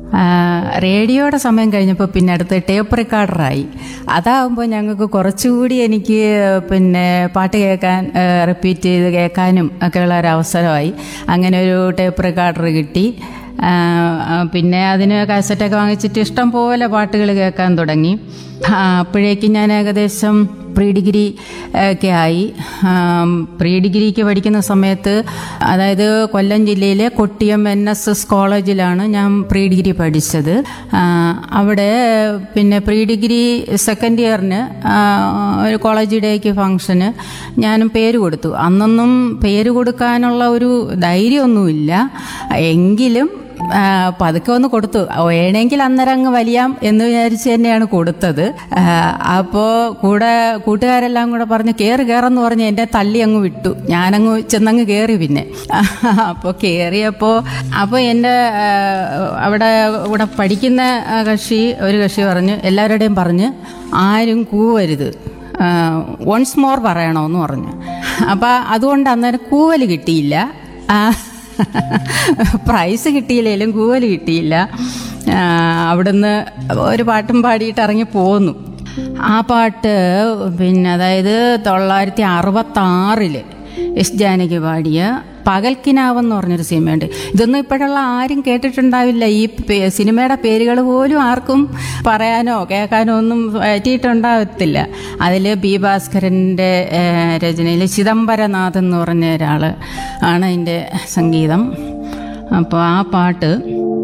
ആ, റേഡിയോയുടെ സമയം കഴിഞ്ഞപ്പോൾ പിന്നെ അടുത്ത് ടേപ്പ് റെക്കോർഡറായി അതാകുമ്പോൾ ഞങ്ങൾക്ക് കുറച്ചുകൂടി എനിക്ക് പിന്നെ പാട്ട് കേൾക്കാൻ റിപ്പീറ്റ് ചെയ്ത് കേൾക്കാനും ഒക്കെയുള്ള ഒരു അവസരമായി അങ്ങനെ ഒരു ടേപ്പ് റെക്കോർഡർ കിട്ടി ആ, ആ, പിന്നെ അതിന് കാസറ്റൊക്കെ വാങ്ങിച്ചിട്ട് ഇഷ്ടം പോലെ പാട്ടുകൾ കേൾക്കാൻ തുടങ്ങി ആ, അപ്പോഴേക്കും ഞാൻ ഏകദേശം പ്രീ ഡിഗ്രി ഒക്കെ ആയി ആം, പ്രീ ഡിഗ്രിക്ക് പഠിക്കുന്ന സമയത്ത് അതായത് കൊല്ലം ജില്ലയിലെ കൊട്ടിയം എൻ എസ് എസ് കോളേജിലാണ് ഞാൻ പ്രീ ഡിഗ്രി പഠിച്ചത് ആ, അവിടെ പിന്നെ പ്രീ ഡിഗ്രി സെക്കൻഡ് ഇയറിന് ഒരു കോളേജ് ഡേക്ക് ഫംഗ്ഷന് ഞാനും പേര് കൊടുത്തു അന്നൊന്നും പേര് കൊടുക്കാനുള്ള ഒരു ധൈര്യമൊന്നുമില്ല എങ്കിലും ആ, പതുക്കെ ഒന്ന് കൊടുത്തു വേണമെങ്കിൽ അന്നേരം അങ്ങ് വലിയാം എന്ന് വിചാരിച്ച് തന്നെയാണ് കൊടുത്തത് ആ, അപ്പോൾ കൂടെ കൂട്ടുകാരെല്ലാം കൂടെ പറഞ്ഞ് കയറി കയറെന്ന് പറഞ്ഞ് എന്നെ തള്ളി അങ്ങ് വിട്ടു ഞാനങ്ങ് ചെന്നങ്ങ് കയറി പിന്നെ അപ്പോൾ കയറിയപ്പോൾ അപ്പോൾ എൻ്റെ ആ, അവിടെ ഇവിടെ പഠിക്കുന്ന ആ, കക്ഷി ഒരു കക്ഷി പറഞ്ഞ് എല്ലാവരുടെയും പറഞ്ഞ് ആരും കൂവരുത് വൺസ് മോർ പറയണമെന്ന് പറഞ്ഞു അപ്പം അതുകൊണ്ട് അന്നേരം കൂവൽ കിട്ടിയില്ല ആ, പ്രൈസ് കിട്ടിയില്ലെങ്കിലും കൂവൽ കിട്ടിയില്ല ആ, അവിടുന്ന് ഒരു പാട്ടും പാടിയിട്ട് ഇറങ്ങി പോന്നു ആ പാട്ട് പിന്നെ അതായത് തൊള്ളായിരത്തി അറുപത്തി ആറില് എസ് ജാനകി പാടിയ പകൽക്കിനാവെന്ന് പറഞ്ഞൊരു സിനിമയുണ്ട് ഇതൊന്നും ഇപ്പോഴുള്ള ആരും കേട്ടിട്ടുണ്ടാവില്ല ഈ പേ- സിനിമയുടെ പേരുകൾ പോലും ആർക്കും പറയാനോ കേൾക്കാനോ ഒന്നും പറ്റിയിട്ടുണ്ടാവത്തില്ല അതിൽ ബി ഭാസ്കരൻ്റെ രചനയിൽ ചിദംബരനാഥ് എന്ന് പറഞ്ഞ ഒരാൾ ആണ് അതിൻ്റെ സംഗീതം അപ്പോൾ ആ പാട്ട്